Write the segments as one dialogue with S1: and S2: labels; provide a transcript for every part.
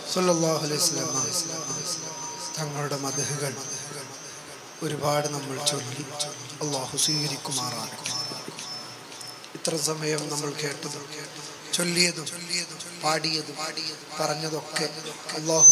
S1: സല്ലല്ലാഹു അലൈഹി വസല്ലമ തങ്ങളുടെ മതഹുകൾ ഒരുപാട് നമ്മൾ ചൊല്ലി അള്ളാഹു സ്വീകരിക്കുമാറാകട്ടെ ഇത്ര സമയം നമ്മൾ കേട്ടതും ചൊല്ലിയതും പാടിയതും പറഞ്ഞതൊക്കെ അള്ളാഹു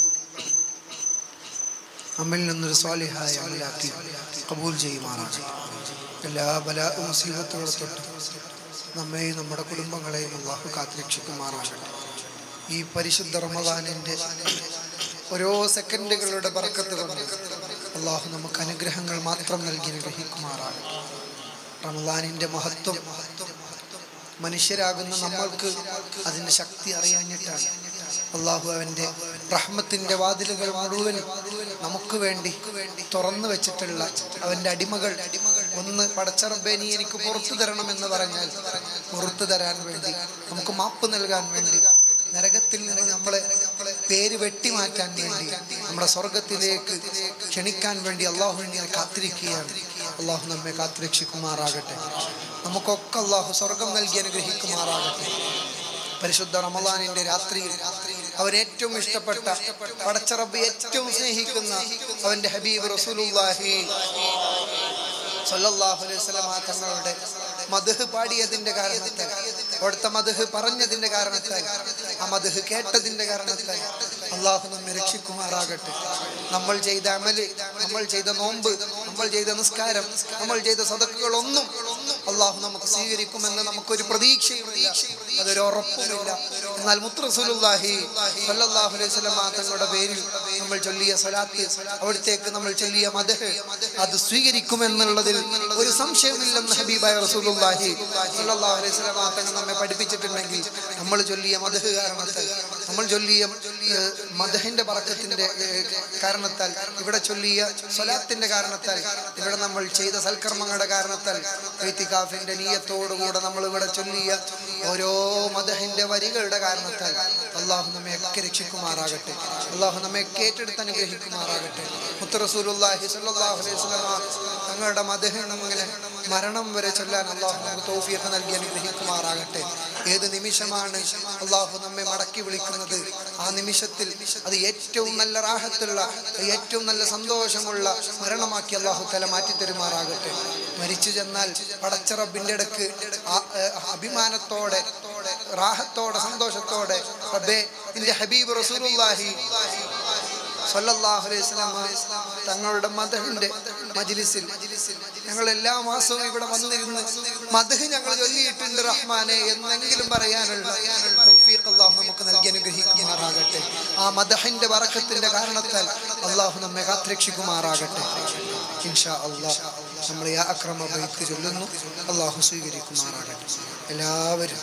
S1: നമ്മിൽ നിന്നൊരു സ്വാലിഹായ അമലാക്കി കബൂൽ ചെയ്യുമാറാകട്ടെ എല്ലാ ബല മുസീബത്തുകളെ തൊട്ട് നമ്മെയും നമ്മുടെ കുടുംബങ്ങളെയും അള്ളാഹു കാത്തുരക്ഷിക്കുമാറാകട്ടെ ഈ പരിശുദ്ധ റമദാനിൻ്റെ ഓരോ സെക്കൻഡുകളുടെ പറക്കത്ത് കൊണ്ട് അള്ളാഹു നമുക്ക് അനുഗ്രഹങ്ങൾ മാത്രം നൽകി അനുഗ്രഹിക്കുമാറാകട്ടെ റമദാനിൻ്റെ മഹത്വം മനുഷ്യരാകുന്ന നമ്മൾക്ക് അതിൻ്റെ ശക്തി അറിയാഞ്ഞിട്ടാണ് അള്ളാഹു അവൻ്റെ റഹ്മത്തിൻ്റെ വാതിലുകൾ മുഴുവൻ നമുക്ക് വേണ്ടി തുറന്നു വെച്ചിട്ടുള്ള അവൻ്റെ അടിമകൾ ഒന്ന് പടച്ചറബേ നീ എനിക്ക് പുറത്തു തരണമെന്ന് പറഞ്ഞാൽ പുറത്തു തരാൻ വേണ്ടി നമുക്ക് മാപ്പ് നൽകാൻ വേണ്ടി നരകത്തിൽ നിന്ന് നമ്മളെ പേര് വെട്ടിമാറ്റാൻ വേണ്ടി നമ്മുടെ സ്വർഗത്തിലേക്ക് ക്ഷണിക്കാൻ വേണ്ടി അള്ളാഹു ഇങ്ങനെ കാത്തിരിക്കുകയാണ് അള്ളാഹു നമ്മെ കാത്തുരക്ഷിക്കുമാറാകട്ടെ നമുക്കൊക്കെ അള്ളാഹു സ്വർഗം നൽകി അനുഗ്രഹിക്കുമാറാകട്ടെ പരിശുദ്ധ റമദാനിന്റെ രാത്രിയിൽ അവൻ ഏറ്റവും ഇഷ്ടപ്പെട്ട പടച്ചറബ് ഏറ്റവും സ്നേഹിക്കുന്ന അവന്റെ ഹബീബ് റസൂലുള്ളാഹി സല്ലല്ലാഹു അലൈഹി വസല്ലമ തങ്ങളുടെ മധുഹ് പാടിയതിന്റെ കാരണത്താൽ അവിടുത്തെ മധുഹ് പറഞ്ഞതിന്റെ കാരണത്താൽ ആ മധുഹ് കേട്ടതിന്റെ കാരണത്താൽ അള്ളാഹു നമ്മെ രക്ഷിക്കുമാറാകട്ടെ നമ്മൾ ചെയ്ത അമല് നമ്മൾ ചെയ്ത നോമ്പ് നമ്മൾ ചെയ്ത നിസ്കാരം നമ്മൾ ചെയ്ത സദക്കുകളൊന്നും അള്ളാഹു നമുക്ക് സ്വീകരിക്കുമെന്ന് നമുക്കൊരു പ്രതീക്ഷയുമില്ല അതൊരു ഉറപ്പുമില്ല എന്നാൽ മുത്രസുലുല്ലാഹി സല്ലല്ലാഹു അലൈഹി വസല്ലമ തങ്ങളുടെ പേരിൽ നമ്മൾ ചൊല്ലിയ സ്വലാത്ത് അവിടത്തേക്ക് നമ്മൾ ചൊല്ലിയ മദഹ് അത് സ്വീകരിക്കുമെന്നുള്ളതിൽ ഒരു സംശയമില്ലെന്ന് ഹബീബായ റസൂലുള്ളാഹി സല്ലല്ലാഹു അലൈഹി വസല്ലമ തങ്ങൾ നമ്മെ പഠിപ്പിച്ചിട്ടുണ്ടെങ്കിൽ നമ്മൾ ചൊല്ലിയ മദഹ് കാരണത്താൽ നമ്മൾ ചൊല്ലിയ ഏഹ്, മദഹിന്റെ പറക്കത്തിന്റെ ഏഹ്, കാരണത്താൽ ഇവിടെ ചൊല്ലിയ സ്വലാത്തിന്റെ കാരണത്താൽ ഇവിടെ നമ്മൾ ചെയ്ത സൽക്കർമ്മങ്ങളുടെ കാരണത്താൽ എയ്ത്തിക്കാഫിന്റെ നീയത്തോടുകൂടെ നമ്മൾ ഇവിടെ ചൊല്ലിയ ഓരോ മദഹിന്റെ വരികളുടെ കാരണത്താൽ അള്ളാഹു നമ്മെ ഒക്കെ രക്ഷിക്കുമാറാകട്ടെ അള്ളാഹു നമ്മെ ഒക്കെ ഏറ്റെടുത്ത് അനുഗ്രഹിക്കുമാറാകട്ടെ മുത്തറസൂലുല്ലാഹി സല്ലല്ലാഹു അലൈഹി വസല്ലമ തങ്ങളുടെ മദഹിന് ഇങ്ങനെ മരണം വരെ ചൊല്ലാൻ അള്ളാഹു നമുക്ക് തൗഫീഖ് നൽകി അനുഗ്രഹിക്കുമാറാകട്ടെ ഏത് നിമിഷമാണ് അള്ളാഹു നമ്മെ മടക്കി വിളിക്കുന്നത് ആ നിമിഷത്തിൽ അത് ഏറ്റവും നല്ല റാഹത്തുള്ള ഏറ്റവും നല്ല സന്തോഷമുള്ള മരണമാക്കി അള്ളാഹു തല മാറ്റി തരുമാറാകട്ടെ മരിച്ചു ചെന്നാൽ പടച്ച റബ്ബിന്റെ ഇടക്ക് ആ- ഏഹ് അഭിമാനത്തോടെ റാഹത്തോടെ സന്തോഷത്തോടെ റബ്ബേ നിന്റെ ഹബീബ് റസൂലുള്ളാഹി സല്ലല്ലാഹു അലൈഹി വസല്ലമ തങ്ങളുടെ മദഹിന്റെ മജ്ലിസിൽ ഞങ്ങൾ എല്ലാ മാസവും ഇവിടെ വന്നിരുന്ന് മദഹ് ഞങ്ങൾ ചൊല്ലിയിട്ടുണ്ട് റഹ്മാനെ എന്നെങ്കിലും പറയാനുള്ള തൗഫീഖ് അള്ളാഹു നമുക്ക് നൽകി അനുഗ്രഹിക്കുമാറാകട്ടെ ആ മദഹിന്റെ വറക്കത്തിന്റെ കാരണത്താൽ അള്ളാഹു നമ്മെ കാത്തുരക്ഷിക്കുമാറാകട്ടെ ഇൻഷാ അള്ളാഹ് നമ്മൾ യാ അക്രമ ബൈത്ത് ചൊല്ലുന്നു അള്ളാഹു സ്വീകരിക്കുമാറാകട്ടെ എല്ലാവരും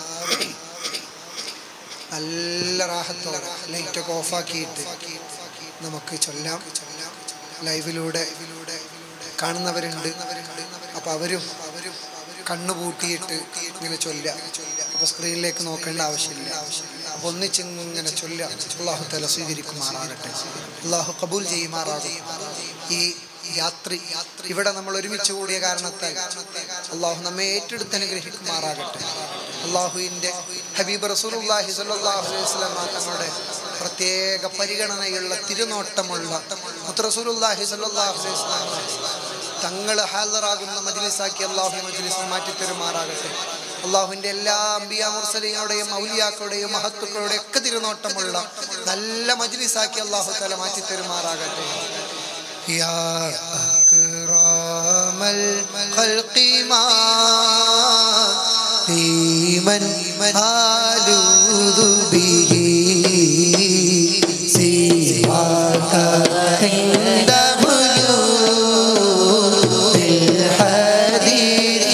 S1: നല്ല റാഹത്തോടെ ലൈറ്റൊക്കെ ഓഫാക്കിയിട്ട് നമുക്ക് ചൊല്ലാം ലൈവിലൂടെ കാണുന്നവരുണ്ട് അപ്പൊ അവരും കണ്ണുപൂട്ടിയിട്ട് ഇങ്ങനെ ചൊല്ലാം അപ്പൊ സ്ക്രീനിലേക്ക് നോക്കേണ്ട ആവശ്യമില്ല അപ്പൊ ഒന്നിച്ചിങ്ങനെ ചൊല്ലാം അള്ളാഹു തല സ്വീകരിക്കുമാറാകട്ടെ അള്ളാഹു കബൂൽ ചെയ്യുമാറാകട്ടെ ഈ യാത്രി ഇവിടെ നമ്മൾ ഒരുമിച്ച് കൂടിയ കാരണത്താൽ അള്ളാഹു നമ്മെ ഏറ്റെടുത്ത് അനുഗ്രഹിക്കുമാറാകട്ടെ അള്ളാഹുവിൻ്റെ ഹബീബ് റസൂലുള്ളാഹി സ്വല്ലല്ലാഹു അലൈഹി വസല്ലമ തങ്ങളുടെ പ്രത്യേക പരിഗണനയുള്ള തിരുനോട്ടമുള്ള മുത്തറസൂലുള്ളാഹി സ്വല്ലല്ലാഹു അലൈഹി വസല്ലമ തങ്ങൾ ഹാജറാകുന്ന മജ്ലിസാക്കി അള്ളാഹു മജ്ലിസിനെ മാറ്റി തരുമാറാകട്ടെ അള്ളാഹുവിൻ്റെ എല്ലാ അമ്പിയ മുർസലിങ്ങളുടെയും മൗലിയാക്കളുടെയും മഹത്തുക്കളുടെയും ഒക്കെ തിരുനോട്ടമുള്ള നല്ല മജ്ലിസാക്കി അള്ളാഹു തല മാറ്റി തരുമാറാകട്ടെ يا أكرم الخلق ما في من آلوذ به سواك عند بيوت الحديث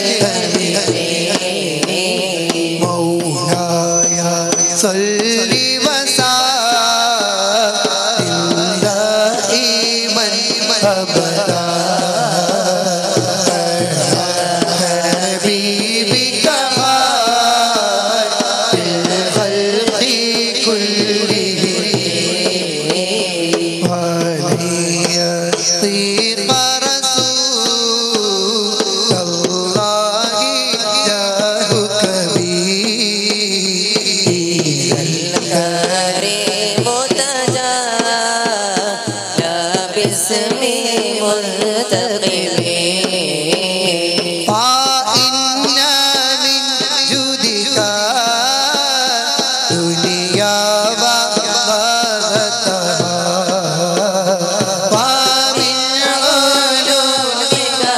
S1: الأمين مولاي صل وسلم دائما أبدا حبيبك الخلق كلهم علي طيق رسول الله جاهك بي
S2: الكريم
S1: الدنيا وضرتها ومن علوم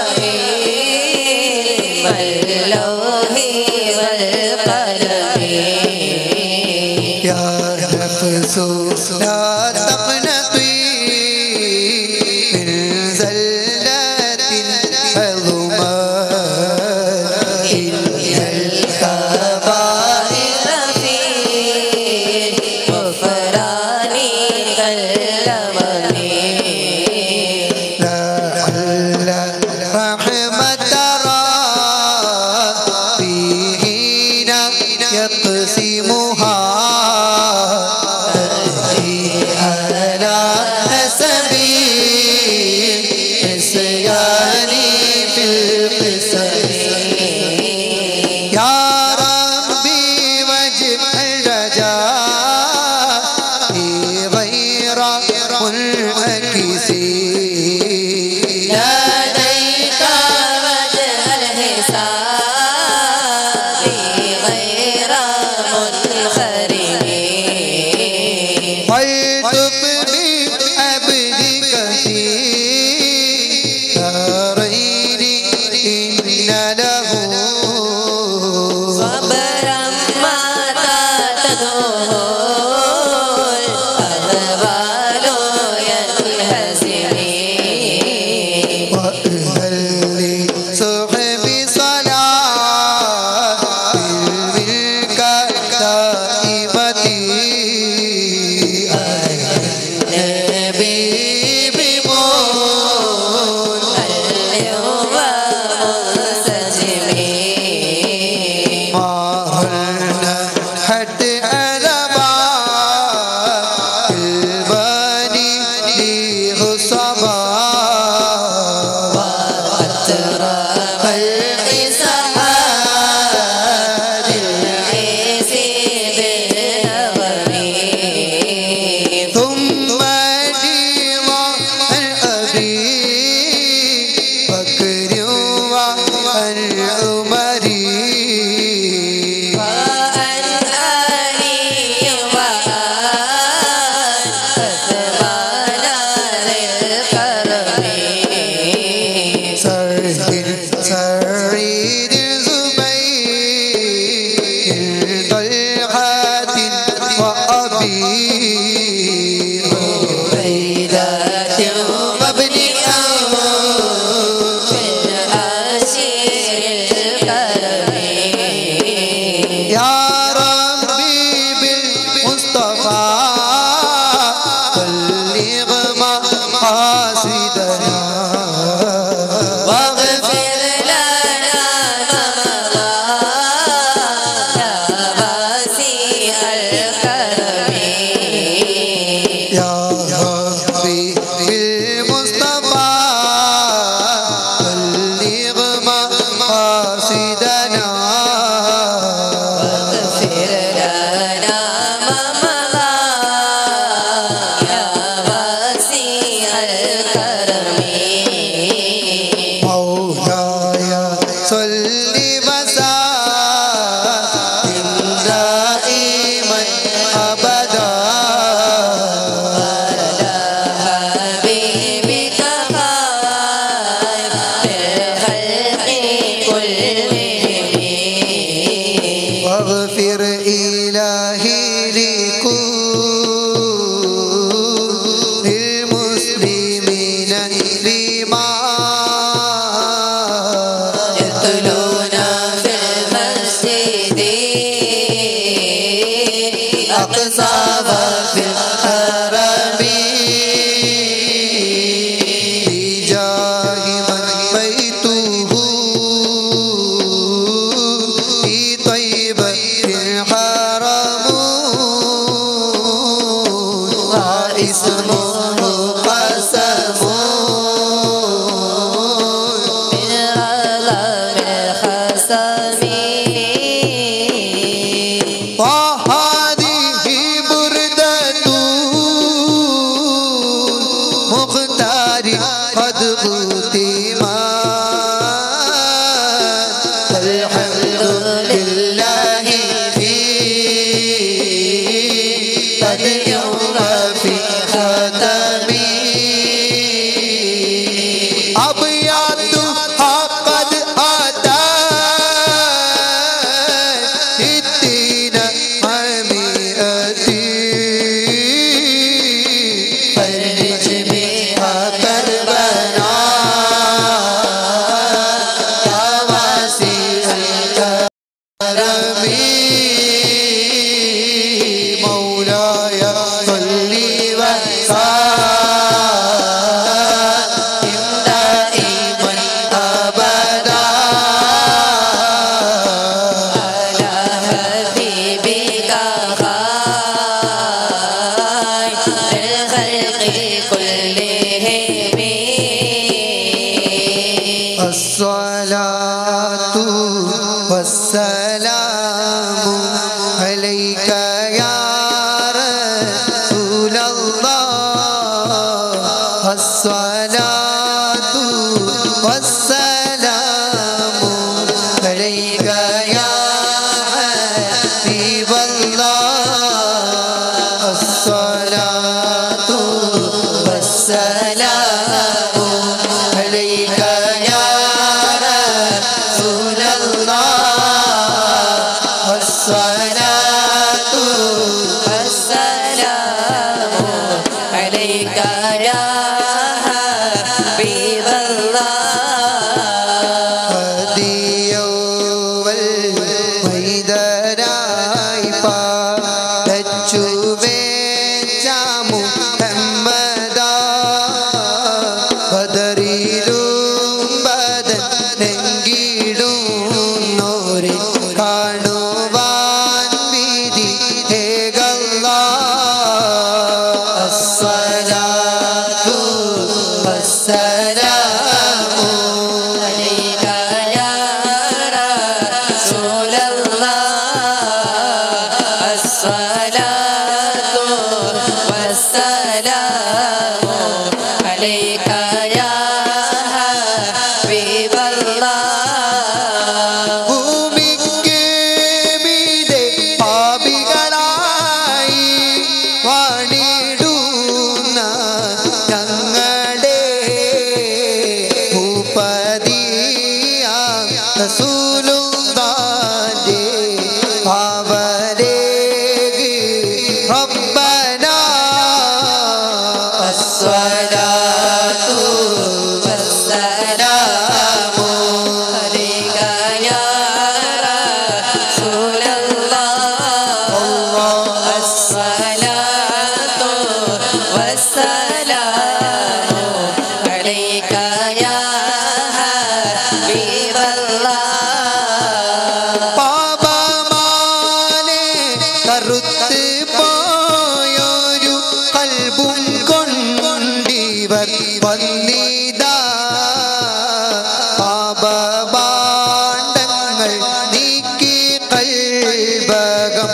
S2: واللوح والقلم
S1: يا نفس لا تقنطي من زلة عظمى إن الكبائر
S2: في غفران كاللمم
S1: لعل رحمة ربي حين يقسمها تأتي على حسب نسياني في القسم يا ربي وجه الرجاء غير منعكس
S2: لديك وجه الحساب غير منخرم
S1: والطف بعبدك في دارين إن له
S2: صبرا ما تدعوه الأهوال ينهزم
S1: وأهل صحب صلاة بالملك دائمتي النبي بموت
S2: اليوم منسجم
S1: ماهلنا حتى أذبا الباني ليه صبا خلق سحاب
S2: العيس بالنوم
S1: ثم ديما الأبي بكر والعمري
S2: وأن آلي وأن أثمان للكرم
S1: سرد سريد زبير طلحة وأبي عبيدة وابن أوف
S2: العشير الكرم
S1: يا ربي بالمصطفى بلغ مقاصدنا
S2: واغفر لنا ما مضى يا واسع الكرم
S1: يا ربي بالمصطفى بلغ مقاصدنا
S2: واغفر لنا ما مضى يا واسع الكرم
S1: مولاي صل وسلم دائما ابدا
S2: حبيبك خير الخلق كلهم
S1: واغفر إلهي لكل المسلمين لما
S2: يقتلون في المسجد
S1: أقصى وفي الحرم بجاه من بيته في طيبة الحرم واسمه قسم
S2: من عظم الخصم
S1: وهذه بردة مختار قد ختمت الحمد لله في حبيبي صلي وسلم دائما أبدا
S2: على حبيبك خير الخلق كلهم
S1: الصلاة والسلام عليك يا رسول الله الصلاة والسلام عليك يا حبيب الله الصلاة والسلام عليك يا رسول الله الصلاة
S2: والسلام عليك يا حبيب الله
S1: ഹദിയവൽ മൈദരായി പാടച്ചു വേച്ചാമു ഹമ്മദാ ബദറിലും ബദൻ നെങ്കിടും നോരെ കാണുവാൻ വിധി ഹേഗല്ലാ അസ്സലാത്തു വസ്സലാമു
S2: عليك يا رسول الله الصلاة والسلام عليك يا حبيب الله
S1: ഭൂമിക്ക് മീതെ പാപികളായി വാണിടുന്ന ഞങ്ങളുടെ ഭൂപതിയാം റസൂലുള്ളാന്റെ അവരേകി റബ്ബനാ അസ്സലാത്തു
S2: والسلام عليك يا رسول الله الصلاة والسلام عليك يا حبيب الله
S1: പാപമാലെ കറുത്ത് പോയൊരു കൽബും കൊണ്ടിവർ വന്നിതാ പാപഭാണ്ഡങ്ങൾ നീക്കി കൽബകം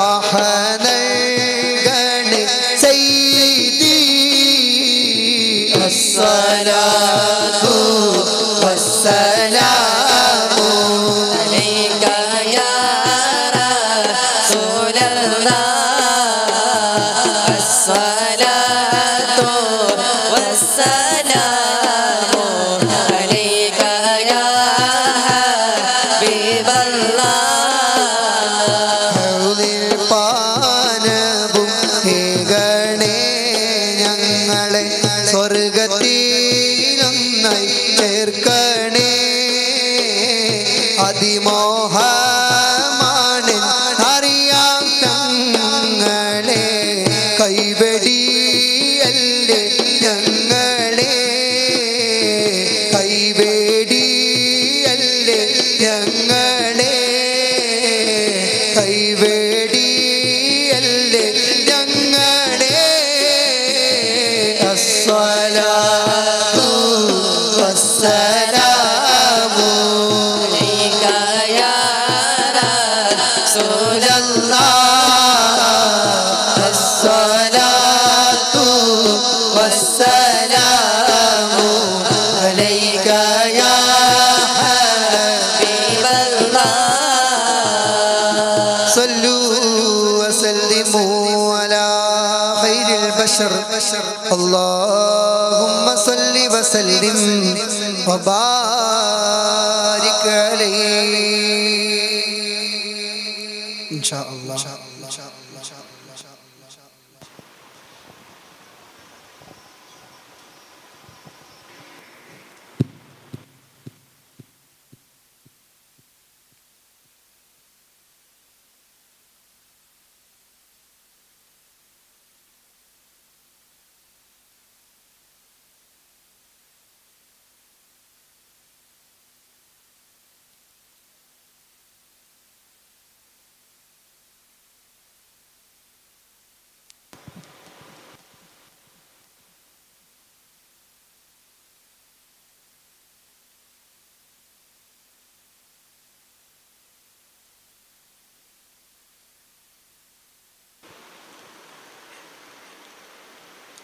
S1: കാഹനൽഗണ് ചെയ്തി അസ്സലാത്തു വസ്സലാമു
S2: عليك يا رسول الله الصلاة والسلام عليك يا حبيب الله
S1: ഹൗദിൽ പാനവും ഏകണേ ഞങ്ങളെ സ്വർഗത്തിലൊന്നായി ചേർക്കണേ അതിമോഹമാണ് അറിയാം തങ്ങളെ കൈവെടിയല്ലേ ഞങ്ങളെ കൈവേടിയല്ലേ ഞങ്ങളെ കൈവേടിയല്ലേ ഞങ്ങളെ അസ്സലാത്തു വസ്സലാമു
S2: عليك يا رسول
S1: الله الصلاة والسلام عليك يا
S2: حبيب الله
S1: صلوا وسلموا على خير البشر اللهم صل وسلم وبارك عليه إن شاء الله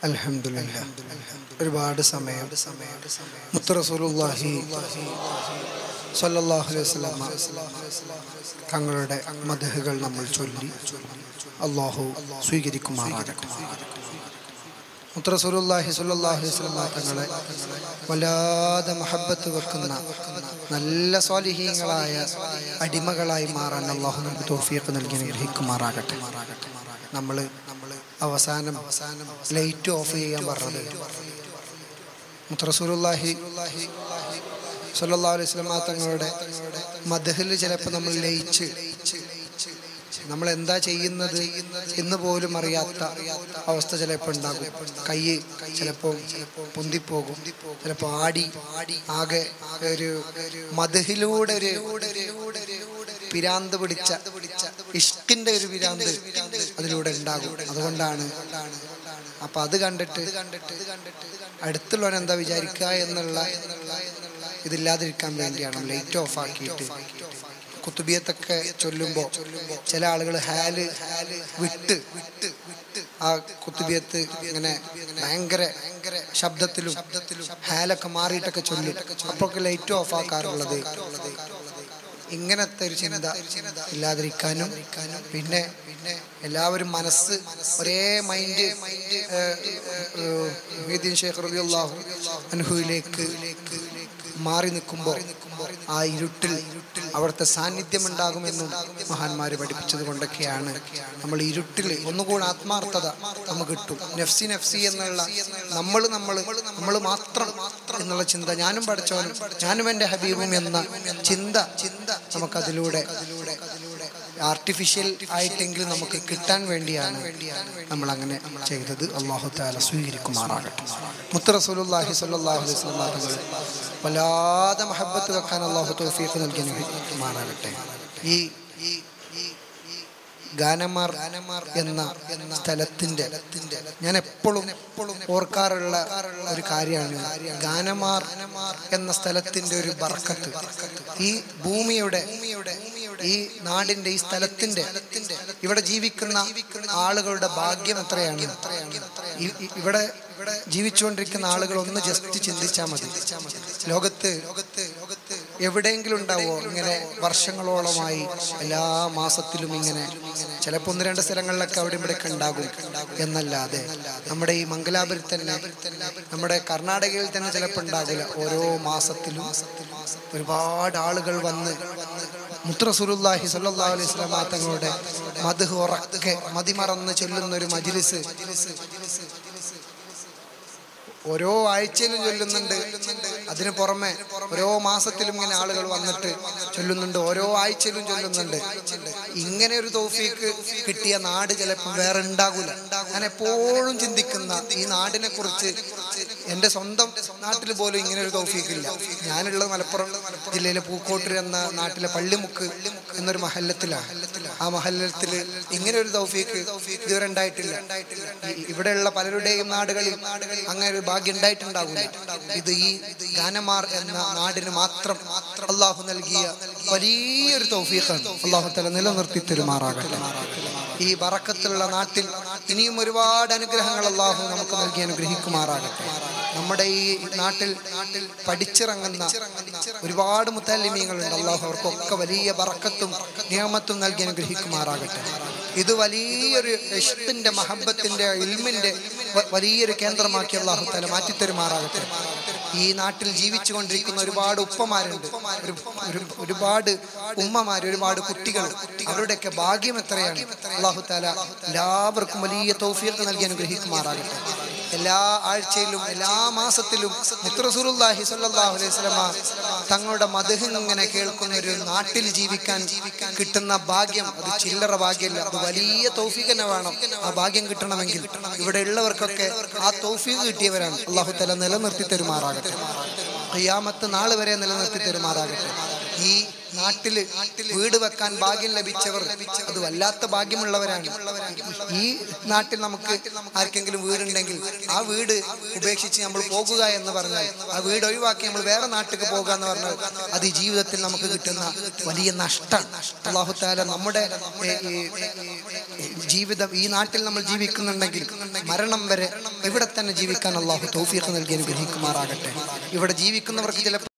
S1: അൽഹംദുലില്ലാ ഒരുപാട് സമയം മുത്തറസൂലുള്ളാഹി സല്ലല്ലാഹു അലൈഹി വസല്ലമ തങ്ങളുടെ മദഹുകൾ നമ്മൾ ചൊല്ലി അള്ളാഹു സ്വീകരിക്കുമാറാകട്ടെ മുത്തറസൂലുള്ളാഹി സല്ലല്ലാഹു അലൈഹി വസല്ലമ തങ്ങളെ വല്ലാതെ മഹബത്ത് വെക്കുന്ന നല്ല സ്വാലിഹീങ്ങളായ അടിമകളായി മാറാൻ അള്ളാഹു നമുക്ക് തോഫിയൊക്കെ നൽകി അനുഗ്രഹിക്കുമാറാകട്ടെ നമ്മൾ അവസാനം അവസാനം ലൈറ്റ് ഓഫ് ചെയ്യാൻ പറഞ്ഞത് മുത്തറസൂലുള്ളാഹി സല്ലല്ലാഹു അലൈഹി വസല്ലമ തങ്ങളുടെ മദഹിൽ ചിലപ്പോൾ നമ്മൾ ലയിച്ച് നമ്മൾ എന്താ ചെയ്യുന്നത് എന്ന് പോലും അറിയാത്ത അവസ്ഥ ചിലപ്പോൾ ഉണ്ടാകും കൈ ചിലപ്പോൾ പൊന്തിപ്പോകും ചിലപ്പോൾ ആടി ആകെ ഒരു മദഹിലൂടെ ഒരു പിരാന്ത് പിടിച്ച ഇഷ്കിന്റെ ഒരു പിരാന്ത് അതിലൂടെ ഉണ്ടാകും അതുകൊണ്ടാണ് അപ്പൊ അത് കണ്ടിട്ട് അടുത്തുള്ളവൻ എന്താ വിചാരിക്കുക എന്നുള്ള ഇതില്ലാതിരിക്കാൻ വേണ്ടിയാണ് ലൈറ്റ് ഓഫ് ആക്കിയിട്ട് കുത്തുബിയത്തൊക്കെ ചൊല്ലുമ്പോൾ ചില ആളുകൾ ഹാല് വിട്ട് വിട്ട് ആ കുത്തുബിയത്ത് ഇങ്ങനെ ഭയങ്കര ഭയങ്കര ശബ്ദത്തിലും ഹാലൊക്കെ മാറിയിട്ടൊക്കെ ചൊല്ലും അപ്പൊക്കെ ലൈറ്റ് ഓഫ് ആക്കാറുള്ളത് ഇങ്ങനത്തെ ഒരു ചിന്ത ഇല്ലാതിരിക്കാനും പിന്നെ പിന്നെ എല്ലാവരും മനസ്സ് ഒരേ മൈൻഡ് ഷേഖ് റബിയുള്ളാഹു അനുഹുവിലേക്ക് മാറി നിൽക്കുമ്പോൾ ആ ഇരുട്ടിൽ അവിടുത്തെ സാന്നിധ്യം ഉണ്ടാകുമെന്നും മഹാന്മാര് പഠിപ്പിച്ചത് കൊണ്ടൊക്കെയാണ് നമ്മൾ ഇരുട്ടിൽ ഒന്നുകൂടി ആത്മാർത്ഥത നമുക്ക് കിട്ടും നഫ്സി നഫ്സി എന്നുള്ള നമ്മൾ നമ്മൾ നമ്മൾ മാത്രം എന്നുള്ള ചിന്ത ഞാനും പഠിച്ചവനും ഞാനും എൻ്റെ ഹബീബും എന്ന ചിന്ത ചിന്ത നമുക്കതിലൂടെ ആർട്ടിഫിഷ്യൽ ആയിട്ടെങ്കിലും നമുക്ക് കിട്ടാൻ വേണ്ടിയാണ് നമ്മൾ അങ്ങനെ ചെയ്തത് അള്ളാഹു താല സ്വീകരിക്കുമാറാകട്ടെ മുത്ത റസൂലുള്ളാഹി സ്വല്ലല്ലാഹു അലൈഹി വസല്ലം തങ്ങൾ വല്ലാതെ മഹബത്ത് വെക്കാൻ അള്ളാഹു തൗഫീഖ് നൽകി അനുഗ്രഹിക്കുമാറാകട്ടെ ഈ ഗാനമാർ എന്ന സ്ഥലത്തിന്റെ ഞാൻ എപ്പോഴും എപ്പോഴും ഓർക്കാറുള്ള ഒരു കാര്യമാണ് ഗാനമാർ എന്ന സ്ഥലത്തിന്റെ ഒരു ബർക്കത്ത് ഈ ഭൂമിയുടെ ഈ നാടിന്റെ ഈ സ്ഥലത്തിന്റെ ഇവിടെ ജീവിക്കുന്ന ആളുകളുടെ ഭാഗ്യം എത്രയാണ് ഈ- ഈ- ഇവിടെ ജീവിച്ചുകൊണ്ടിരിക്കുന്ന ആളുകൾ ഒന്ന് ജസ്റ്റ് ചിന്തിച്ചാൽ മതി ലോകത്ത് എവിടെയെങ്കിലും ഉണ്ടാവോ ഇങ്ങനെ വർഷങ്ങളോളമായി എല്ലാ മാസത്തിലും ഇങ്ങനെ ചിലപ്പോൾ ഒന്ന് രണ്ട് സ്ഥലങ്ങളിലൊക്കെ അവിടെ ഇവിടെയൊക്കെ ഉണ്ടാകും എന്നല്ലാതെ നമ്മുടെ ഈ മംഗലാപുരത്ത് തന്നെ നമ്മുടെ കർണാടകയിൽ തന്നെ ചിലപ്പോൾ ഉണ്ടാകില്ല ഓരോ മാസത്തിലും ഒരുപാട് ആളുകൾ വന്ന് മുത്രസുലുല്ലാഹി സല്ലല്ലാഹു അലൈഹി വസല്ലമ തങ്ങളുടെ മധു ഉറക്കെ മതിമറന്ന് ചൊല്ലുന്ന ഒരു മജിലിസ് ഓരോ ആഴ്ചയിലും ചൊല്ലുന്നുണ്ട് അതിന് പുറമെ ഓരോ മാസത്തിലും ഇങ്ങനെ ആളുകൾ വന്നിട്ട് ചൊല്ലുന്നുണ്ട് ഓരോ ആഴ്ചയിലും ചൊല്ലുന്നുണ്ട് ഇങ്ങനെ ഒരു തോഫീക്ക് കിട്ടിയ നാട് ചിലപ്പോൾ വേറെ ഉണ്ടാകൂല ഞാൻ എപ്പോഴും ചിന്തിക്കുന്ന ഈ നാടിനെ കുറിച്ച് എൻ്റെ സ്വന്തം നാട്ടിൽ പോലും ഇങ്ങനെ ഒരു തൗഫീക്കില്ല ഞാനുള്ളത് മലപ്പുറം ജില്ലയിലെ പൂക്കോട്ടൂർ എന്ന നാട്ടിലെ പള്ളിമുക്ക് എന്നൊരു മഹല്ലത്തിലാണ് ആ മഹല്ലത്തിൽ ഇങ്ങനെ ഒരു തൗഫീക്ക് ഇതുവരെ ഉണ്ടായിട്ടില്ല ഈ- ഇവിടെയുള്ള പലരുടെയും നാടുകളിൽ അങ്ങനെ ഒരു ഭാഗ്യം ഉണ്ടായിട്ടുണ്ടാകില്ല ഇത് ഈ ഗാനമാർ എന്ന നാടിന് മാത്രം അള്ളാഹു നൽകിയ വലിയൊരു തൗഫീഖാണ് അള്ളാഹു തല നിലനിർത്തി തെരുമാറാകട്ടെ ഈ ബറക്കത്തുള്ള നാട്ടിൽ ഇനിയും ഒരുപാട് അനുഗ്രഹങ്ങൾ അള്ളാഹു നമുക്ക് നൽകി അനുഗ്രഹിക്കുമാറാകട്ടെ നമ്മുടെ ഈ നാട്ടിൽ നാട്ടിൽ പഠിച്ചിറങ്ങുന്ന ഒരുപാട് മുത്തല്ലിമീങ്ങളുണ്ട് അള്ളാഹു അവർക്കൊക്കെ വലിയ ബറക്കത്തും നിയമത്തും നൽകി അനുഗ്രഹിക്കുമാറാകട്ടെ ഇത് വലിയൊരു ഇഷ്ടിന്റെ മഹബത്തിന്റെ ഇൽമിന്റെ വ- വലിയൊരു കേന്ദ്രമാക്കി അള്ളാഹു തല മാറ്റിത്തരുമാറാകട്ടെ ഈ നാട്ടിൽ ജീവിച്ചു കൊണ്ടിരിക്കുന്ന ഒരുപാട് ഉപ്പമാരുണ്ട് ഒരു- ഒരു- ഒരുപാട് ഉമ്മമാർ ഒരുപാട് കുട്ടികൾ അവരുടെയൊക്കെ ഭാഗ്യം എത്രയാണ് അള്ളാഹു താല എല്ലാവർക്കും വലിയ തൗഫീഖ് നൽകി അനുഗ്രഹിക്കുമാറാകട്ടെ എല്ലാ ആഴ്ചയിലും എല്ലാ മാസത്തിലും മുത്തറസൂലുള്ളാഹി സ്വല്ലല്ലാഹു അലൈഹി വസല്ലമ തങ്ങളുടെ മധുഹ് ഇങ്ങനെ കേൾക്കുന്ന ഒരു നാട്ടിൽ ജീവിക്കാൻ കിട്ടുന്ന ഭാഗ്യം അത് ചില്ലറ ഭാഗ്യമല്ല അത് വലിയ തൗഫീഖ് തന്നെ വേണം ആ ഭാഗ്യം കിട്ടണമെങ്കിൽ ഇവിടെ ഉള്ളവർക്കൊക്കെ ആ തൗഫീഖ് കിട്ടിയവരാണ് അള്ളാഹു തല നിലനിർത്തി തരുമാറാകട്ടെ ഖിയാമത്ത് നാൾ വരെ നിലനിർത്തി തരുമാറാകട്ടെ ഈ നാട്ടില് വീട് വെക്കാൻ ഭാഗ്യം ലഭിച്ചവർ അത് വല്ലാത്ത ഭാഗ്യമുള്ളവരാണ് ഈ നാട്ടിൽ നമുക്ക് ആർക്കെങ്കിലും വീടുണ്ടെങ്കിൽ ആ വീട് ഉപേക്ഷിച്ച് നമ്മൾ പോകുക എന്ന് പറഞ്ഞാൽ ആ വീട് ഒഴിവാക്കി നമ്മൾ വേറെ നാട്ടിലേക്ക് പോകുക എന്ന് പറഞ്ഞാൽ അത് ഈ ജീവിതത്തിൽ നമുക്ക് കിട്ടുന്ന വലിയ നഷ്ടം അള്ളാഹുത്താല നമ്മുടെ ഏ, ഈ, ഈ ജീവിതം ഈ നാട്ടിൽ നമ്മൾ ജീവിക്കുന്നുണ്ടെങ്കിൽ മരണം വരെ ഇവിടെ തന്നെ ജീവിക്കാൻ അള്ളാഹു തൗഫീഖ് നൽകി അനുഗ്രഹിക്കുമാറാകട്ടെ ഇവിടെ ജീവിക്കുന്നവർക്ക് ചില